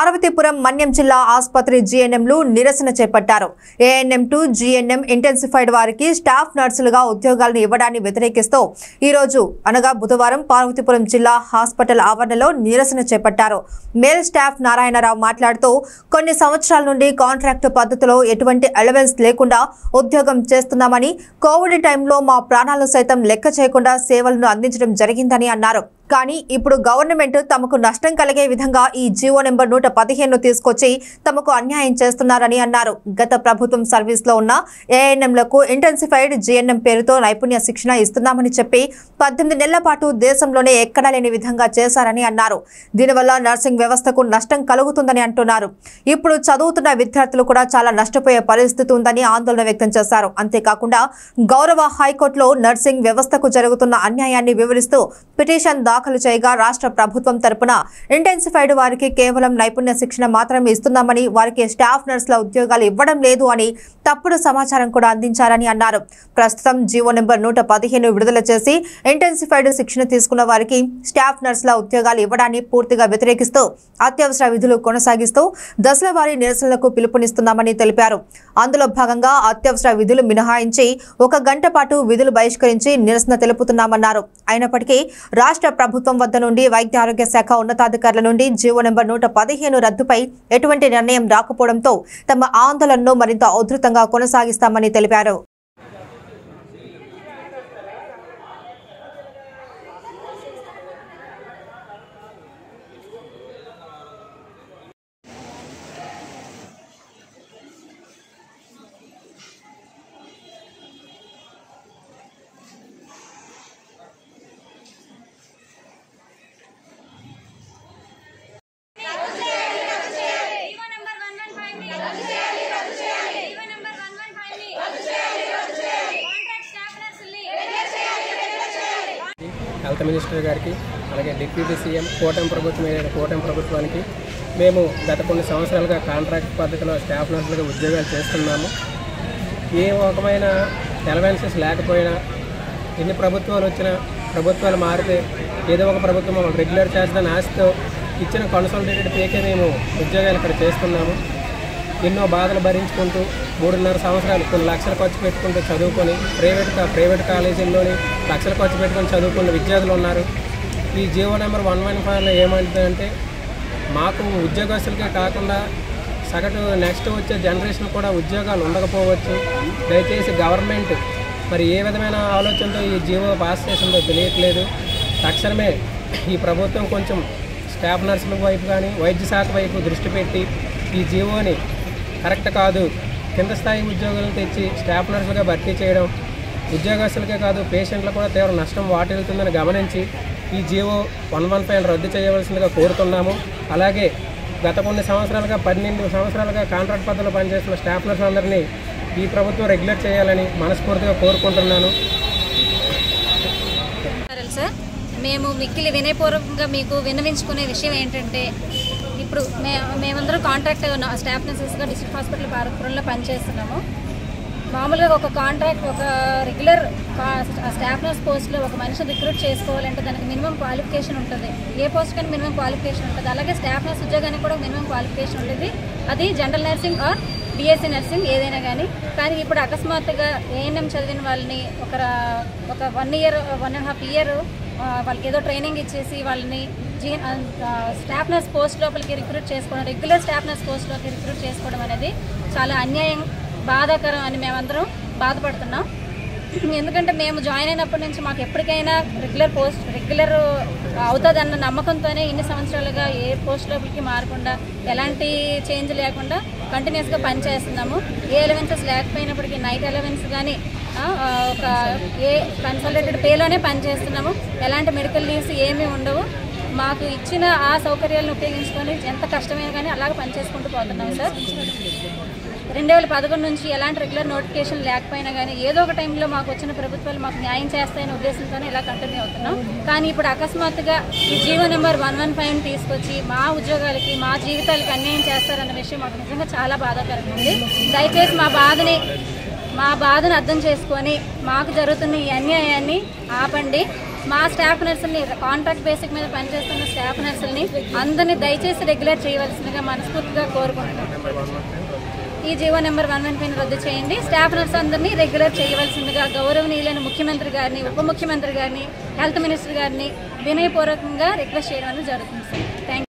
పార్వతీపురం మన్యం జిల్లా ఆసుపత్రి జీఎన్ఎంలు నిరసన చేపట్టారు ఏఎన్ఎం టు జీఎన్ఎం ఇంటెన్సిఫైడ్ వారికి స్టాఫ్ నర్సులుగా ఉద్యోగాలను ఇవ్వడాన్ని వ్యతిరేకిస్తూ ఈ రోజు అనగా బుధవారం పార్వతీపురం జిల్లా హాస్పిటల్ ఆవరణలో నిరసన చేపట్టారు మేల్ స్టాఫ్ నారాయణరావు మాట్లాడుతూ కొన్ని సంవత్సరాల నుండి కాంట్రాక్టు పద్ధతిలో ఎటువంటి అలవెన్స్ లేకుండా ఉద్యోగం చేస్తున్నామని కోవిడ్ టైంలో మా ప్రాణాలు సైతం లెక్క చేయకుండా సేవలను అందించడం జరిగిందని అన్నారు కానీ ఇప్పుడు గవర్నమెంట్ తమకు నష్టం కలిగే విధంగా ఈ జీవో నెంబర్ నూట పదిహేను తీసుకొచ్చి తమకు అన్యాయం చేస్తున్నారని అన్నారు గత ప్రభుత్వం సర్వీస్ లో ఉన్న ఏఎన్ఎంలకు ఇంటెన్సిఫైడ్ జీఎన్ఎం పేరుతో నైపుణ్య శిక్షణ ఇస్తున్నామని చెప్పి పద్దెనిమిది నెలల పాటు దేశంలోనే ఎక్కడా లేని విధంగా చేశారని అన్నారు దీనివల్ల నర్సింగ్ వ్యవస్థకు నష్టం కలుగుతుందని అంటున్నారు ఇప్పుడు చదువుతున్న విద్యార్థులు కూడా చాలా నష్టపోయే పరిస్థితి ఉందని ఆందోళన వ్యక్తం చేశారు అంతేకాకుండా గౌరవ హైకోర్టులో నర్సింగ్ వ్యవస్థకు జరుగుతున్న అన్యాయాన్ని వివరిస్తూ పిటిషన్ దాఖలు చేయగా రాష్ట్ర ప్రభుత్వం తరపున ఇంటెన్సిఫైడ్ వారికి కేవలం నైపుణ్య శిక్షణ మాత్రమే ఇస్తున్నామని వారికి స్టాఫ్ నర్సుల ఉద్యోగాలు ఇవ్వడం లేదు అని తప్పుడు సమాచారం కూడా అందించారని అన్నారు ప్రస్తుతం జీవో నెంబర్ నూట పదిహేను విడుదల చేసి ఇంటెన్సిఫైడ్ శిక్షణ తీసుకున్న వారికి స్టాఫ్ నర్సుల ఉద్యోగాలు ఇవ్వడాన్ని పూర్తిగా వ్యతిరేకిస్తూ అత్యవసర విధులు కొనసాగిస్తూ దశల వారీ నిరసనలకు పిలుపునిస్తున్నామని తెలిపారు అందులో భాగంగా అత్యవసర విధులు మినహాయించి ఒక గంట పాటు విధులు బహిష్కరించి నిరసన తెలుపుతున్నామన్నారు అయినప్పటికీ రాష్ట్ర ప్రభుత్వం వద్ద నుండి వైద్య ఆరోగ్య శాఖ ఉన్నతాధికారుల నుండి జీవో నెంబర్ నూట పదిహేను రద్దుపై ఎటువంటి నిర్ణయం రాకపోవడంతో తమ ఆందోళనను మరింత ఉధృతంగా కొనసాగిస్తామని తెలిపారు జీవో నంబర్ 115 ని రద్దు చేయాలి రద్దు చేయాలి జీవో నంబర్ 115 ని రద్దు చేయాలి రద్దు చేయాలి కాంట్రాక్ట్ స్టాఫ్ నర్సుల్ని రెగ్యులర్ చేయాలి రెగ్యులర్ చేయాలి హెల్త్ మినిస్టర్ గారికి అలాగే డిప్యూటీ సీఎం కూటమి ప్రభుత్వం ఏదైనా కూటమి ప్రభుత్వానికి మేము గత కొన్ని సంవత్సరాలుగా కాంట్రాక్ట్ పద్ధతిలో స్టాఫ్ నర్సులుగా ఉద్యోగాలు చేస్తున్నాము ఏ రకమైన ఎలవెన్సెస్ లేకపోయినా ఎన్ని ప్రభుత్వాలు వచ్చినా ప్రభుత్వాలు మారితే ఏదో ఒక ప్రభుత్వం మమ్మల్ని రెగ్యులర్ చేస్తుందని ఆశతో ఇచ్చిన కన్సల్టేటెడ్ పేకే మేము ఉద్యోగాలు ఇక్కడ చేస్తున్నాము ఎన్నో బాధలు భరించుకుంటూ మూడున్నర సంవత్సరాలు కొన్ని లక్షలు ఖర్చు పెట్టుకుంటూ చదువుకొని ప్రైవేట్ కా- ప్రైవేట్ కాలేజీల్లోని లక్షలు ఖర్చు పెట్టుకొని చదువుకున్న విద్యార్థులు ఉన్నారు ఈ జియో నెంబర్ వన్ వన్ ఫైవ్లో ఏమంటుందంటే మాకు ఉద్యోగస్తులకే కాకుండా సగటు నెక్స్ట్ వచ్చే జనరేషన్ కూడా ఉద్యోగాలు ఉండకపోవచ్చు దయచేసి గవర్నమెంట్ మరి ఏ విధమైన ఆలోచనతో ఈ జీవో పాస్ చేసిందో తెలియట్లేదు తక్షణమే ఈ ప్రభుత్వం కొంచెం స్టాఫ్ నర్సుల వైపు కానీ వైద్య శాఖ వైపు దృష్టి పెట్టి ఈ జీవోని కరెక్ట్ కాదు కింద స్థాయి ఉద్యోగులను తెచ్చి స్టాఫ్ నర్సులుగా భర్తీ చేయడం ఉద్యోగస్తులకే కాదు పేషెంట్లకు కూడా తీవ్ర నష్టం వాటిల్లుతుందని గమనించి ఈ జీవో వన్ వన్ ఫైవ్ రద్దు చేయవలసిందిగా కోరుతున్నాము అలాగే గత కొన్ని సంవత్సరాలుగా పన్నెండు సంవత్సరాలుగా కాంట్రాక్ట్ పద్ధతిలో పనిచేస్తున్న స్టాఫ్ నర్స్ అందరినీ ఈ ప్రభుత్వం రెగ్యులర్ చేయాలని మనస్ఫూర్తిగా కోరుకుంటున్నాను నమస్కారాలు సార్ మేము మిక్కిలి వినయపూర్వకంగా మీకు విన్నవించుకునే విషయం ఏంటంటే ఇప్పుడు మే మేమందరం కాంట్రాక్ట్ ఉన్న స్టాఫ్ నర్సెస్గా డిస్ట్రిక్ట్ హాస్పిటల్ భారతపురంలో పనిచేస్తున్నాము మామూలుగా ఒక కాంట్రాక్ట్ ఒక రెగ్యులర్ స్టాఫ్ నర్స్ పోస్ట్లో ఒక మనిషిని రిక్రూట్ చేసుకోవాలంటే దానికి మినిమం క్వాలిఫికేషన్ ఉంటుంది ఏ పోస్ట్ కానీ మినిమం క్వాలిఫికేషన్ ఉంటుంది అలాగే స్టాఫ్ నర్స్ ఉద్యోగానికి కూడా మినిమం క్వాలిఫికేషన్ ఉంటుంది అది general nursing or BSc nursing ఏదైనా కానీ కానీ ఇప్పుడు అకస్మాత్తుగా ఏఎన్ఎం చదివిన వాళ్ళని ఒక రా- ఒక one year one and half year వాళ్ళకి ఏదో ట్రైనింగ్ ఇచ్చేసి వాళ్ళని జీ ఆ, స్టాఫ్ నర్స్ పోస్ట్ లోపలికి రిక్రూట్ చేసుకోవడం రెగ్యులర్ స్టాఫ్ నర్స్ పోస్ట్లోకి రిక్రూట్ చేసుకోవడం అనేది చాలా అన్యాయం బాధాకరం అని మేమందరం బాధపడుతున్నాం ఎందుకంటే మేము జాయిన్ అయినప్పటి నుంచి మాకు ఎప్పటికైనా రెగ్యులర్ పోస్ట్ రెగ్యులర్ అవుతుందన్న నమ్మకంతోనే ఇన్ని సంవత్సరాలుగా ఏ పోస్ట్ లోపలికి మారకుండా ఎలాంటి చేంజ్ లేకుండా కంటిన్యూస్గా పనిచేస్తున్నాము ఏ ఎలవెన్సెస్ లేకపోయినప్పటికీ నైట్ ఎలవెన్స్ కానీ ఆ, ఒక ఏ కన్సల్టేటెడ్ పేలోనే పనిచేస్తున్నాము ఎలాంటి మెడికల్ లీవ్స్ ఏమీ ఉండవు మాకు ఇచ్చిన ఆ సౌకర్యాలను ఉపయోగించుకొని ఎంత కష్టమైనా కానీ అలాగే పనిచేసుకుంటూ పోతున్నాం సార్ రెండు వేల పదకొండు నుంచి ఎలాంటి రెగ్యులర్ నోటిఫికేషన్ లేకపోయినా కానీ ఏదో ఒక టైంలో మాకు వచ్చిన ప్రభుత్వాలు మాకు న్యాయం చేస్తాయనే ఉద్దేశంతోనే ఇలా కంటిన్యూ అవుతున్నాం కానీ ఇప్పుడు అకస్మాత్తుగా ఈ GO number one one five తీసుకొచ్చి మా ఉద్యోగాలకి మా జీవితాలకి అన్యాయం చేస్తారన్న విషయం మాకు నిజంగా చాలా బాధాకరంగా ఉంది దయచేసి మా బాధని మా బాధను అర్థం చేసుకొని మాకు జరుగుతున్న ఈ అన్యాయాన్ని ఆపండి మా స్టాఫ్ నర్సుల్ని కాంట్రాక్ట్ బేసిక్ మీద పనిచేస్తున్న స్టాఫ్ నర్సుల్ని అందరినీ దయచేసి రెగ్యులర్ చేయవలసిందిగా మనస్ఫూర్తిగా కోరుకుంటున్నాం ఈ జీవో నెంబర్ వన్ వన్ పైన రద్దు చేయండి స్టాఫ్ నర్స్ అందరినీ రెగ్యులర్ చేయవలసిందిగా గౌరవనీయులైన ముఖ్యమంత్రి గారిని ఉప ముఖ్యమంత్రి గారిని హెల్త్ మినిస్టర్ గారిని వినయపూర్వకంగా రిక్వెస్ట్ చేయడం అనేది జరుగుతుంది సార్